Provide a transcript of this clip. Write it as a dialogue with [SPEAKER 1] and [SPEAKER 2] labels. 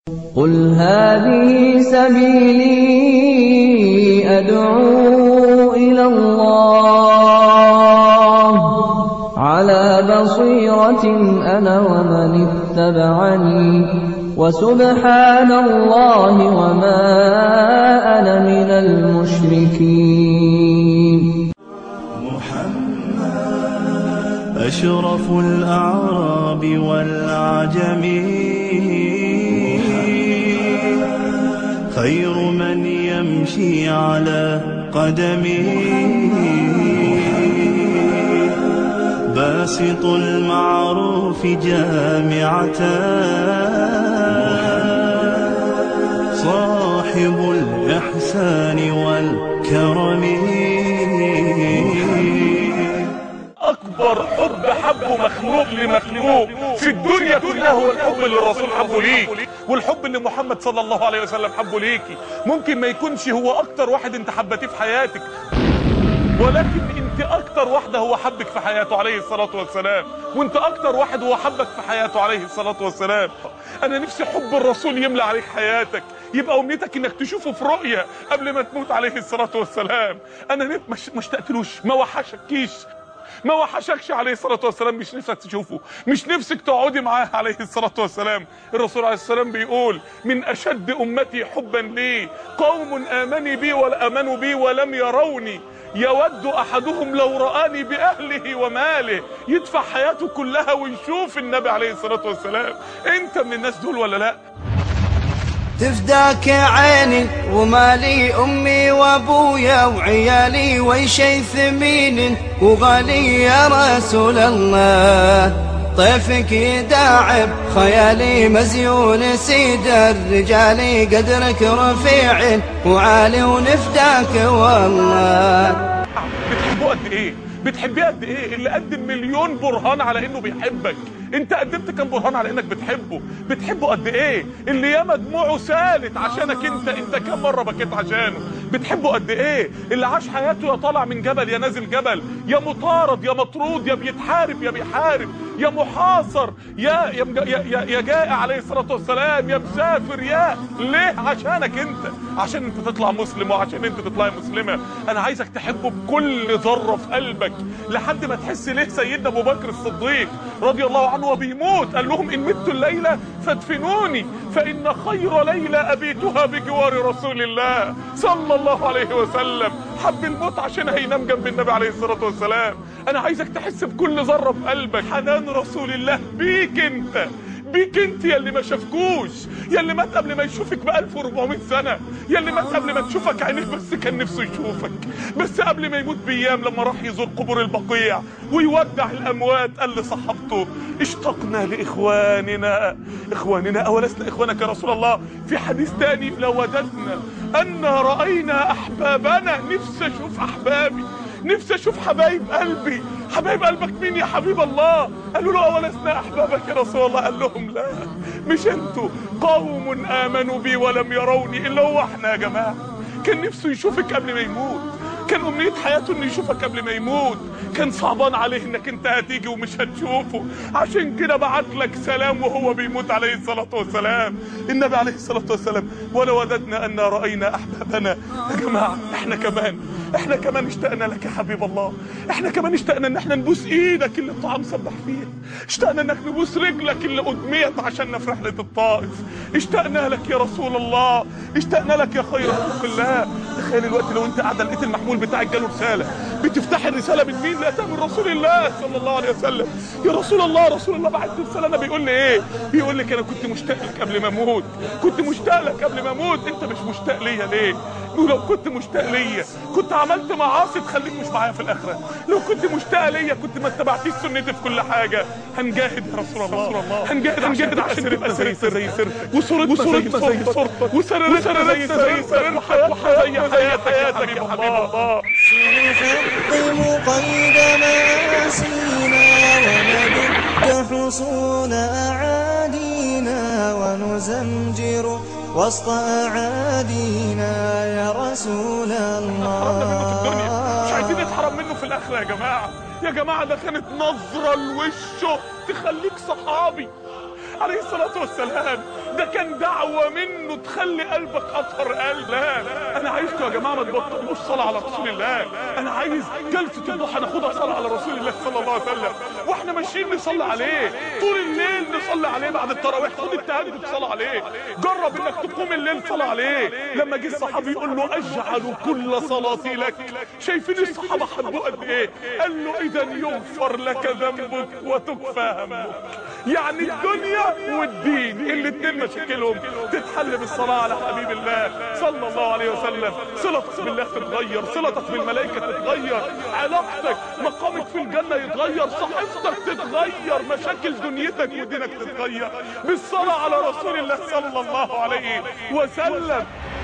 [SPEAKER 1] قل هذه سبيلي أدعو إلى الله على بصيرة أنا ومن اتبعني وسبحان الله وما أنا من المشركين
[SPEAKER 2] أشرف الأعراب والعجم خير من يمشي على قدمه باسط المعروف جامعة صاحب الإحسان والكرم
[SPEAKER 3] اكبر حب حبه مخلوق لمخلوق في الدنيا كلها هو الحب اللي الرسول حبه ليك والحب اللي محمد صلى الله عليه وسلم حبه ليكي ممكن ما يكونش هو اكتر واحد انت حبتيه في حياتك ولكن انت اكتر واحدة هو حبك في حياته عليه الصلاة والسلام وانت اكتر واحد هو حبك في حياته عليه الصلاة والسلام انا نفسي حب الرسول يملى عليك حياتك يبقى امنيتك انك تشوفه في رؤية قبل ما تموت عليه الصلاة والسلام انا نف... مش مش تقتلوش ما وحشكيش ما وحشكش عليه الصلاة والسلام مش نفسك تشوفه مش نفسك تقعدي معاه عليه الصلاة والسلام الرسول عليه السلام بيقول من أشد أمتي حبا لي قوم آمنوا بي والأمنوا بي ولم يروني يود أحدهم لو رآني بأهله وماله يدفع حياته كلها ويشوف النبي عليه الصلاة والسلام انت من الناس دول ولا لا
[SPEAKER 4] تفداك عيني ومالي امي وابويا وعيالي وشي ثمين وغالي يا رسول الله طيفك يداعب خيالي مزيون سيد الرجال قدرك رفيع وعالي ونفداك والله
[SPEAKER 3] بتحبه قد ايه بتحبيه قد ايه اللي قدم مليون برهان على انه بيحبك انت قدمت كام برهان على انك بتحبه بتحبه قد ايه اللي ياما دموعه سالت عشانك انت انت كام مره بكيت عشانه بتحبه قد ايه اللي عاش حياته يا طالع من جبل يا نازل جبل يا مطارد يا مطرود يا بيتحارب يا بيحارب يا محاصر يا يا مج- يا, يا, يا جائع عليه الصلاه والسلام يا مسافر يا ليه عشانك انت عشان انت تطلع مسلم وعشان انت تطلعي مسلمه انا عايزك تحبه بكل ذره في قلبك لحد ما تحس ليه سيدنا ابو بكر الصديق رضي الله عنه وبيموت قال لهم ان مت الليله فادفنوني فان خير ليله ابيتها بجوار رسول الله صلى الله عليه وسلم حب الموت عشان هينام جنب النبي عليه الصلاه والسلام انا عايزك تحس بكل ذره في قلبك حنان رسول الله بيك انت بيك انت يا اللي ما شافكوش يا اللي مات قبل ما يشوفك ب 1400 سنه يا اللي مات قبل ما تشوفك عينيك بس كان نفسه يشوفك بس قبل ما يموت بايام لما راح يزور قبور البقيع ويودع الاموات قال لصحابته اشتقنا لاخواننا اخواننا اولسنا اخوانك يا رسول الله في حديث تاني لوددنا ان راينا احبابنا نفسي اشوف احبابي نفسي اشوف حبايب قلبي حبايب قلبك مين يا حبيب الله قالوا له اولسنا احبابك يا رسول الله قال لهم لا مش انتوا قوم امنوا بي ولم يروني الا هو احنا يا جماعه كان نفسه يشوفك قبل ما يموت كان امنيه حياته انه يشوفك قبل ما يموت كان صعبان عليه انك انت هتيجي ومش هتشوفه عشان كده بعت لك سلام وهو بيموت عليه الصلاه والسلام النبي عليه الصلاه والسلام ولو وددنا ان راينا احبابنا يا جماعه احنا كمان احنا كمان اشتقنا لك يا حبيب الله احنا كمان اشتقنا ان احنا نبوس ايدك اللي الطعام سبح فيها اشتقنا انك نبوس رجلك اللي ادميت عشاننا في رحله الطائف اشتقنا لك يا رسول الله اشتقنا لك يا خير خلق الله تخيل الوقت لو انت قاعده لقيت المحمول بتاعك جاله رساله بتفتح الرساله من مين لقيتها من رسول الله صلى الله عليه وسلم يا رسول الله رسول الله بعت لي رساله انا بيقول لي ايه بيقول لك انا كنت مشتاق لك قبل ما اموت كنت مشتاق لك قبل ما اموت انت مش مشتاق ليا ليه ولو كنت مشتاق ليا كنت عملت معاصي تخليك مش معايا في الاخره لو كنت مشتاق ليا كنت ما اتبعتيش سنتي في كل حاجه هنجاهد يا رسول الله هنجاهد هنجاهد عشان تبقى زي زي سيرتك وصورتنا زي صورتك وسررتنا زي زي سرر وحياتنا زي حياتك يا حبيب الله
[SPEAKER 5] نحطم قيد مآسينا وندك حصون أعادينا ونزمجر وسط أعادينا يا رسول
[SPEAKER 3] مش عايزين
[SPEAKER 5] الله
[SPEAKER 3] نتحرم منه في الاخره يا جماعه يا جماعه ده كانت نظره لوشه تخليك صحابي عليه الصلاة والسلام ده كان دعوة منه تخلي قلبك أطهر قلب لا أنا عايزكم يا جماعة ما تبطلوش صلاة على رسول الله أنا عايز جلسة الضحى ناخدها صلاة على رسول الله صلى الله عليه وسلم وإحنا ماشيين نصلي عليه طول الليل نصلي عليه بعد التراويح خد التهجد صلاة عليه جرب إنك تقوم الليل صلاة عليه لما جه الصحابي يقول له أجعل كل صلاتي لك شايفين الصحابة حبوه قد إيه قال له إذا يغفر لك ذنبك وتكفى همك يعني الدنيا والدين الاتنين مشاكلهم تتحل بالصلاة على حبيب الله صلى الله عليه وسلم صلتك بالله تتغير صلتك بالملائكة تتغير علاقتك مقامك في الجنة يتغير صحيفتك تتغير مشاكل دنيتك ودينك تتغير بالصلاة على رسول الله صلى الله عليه وسلم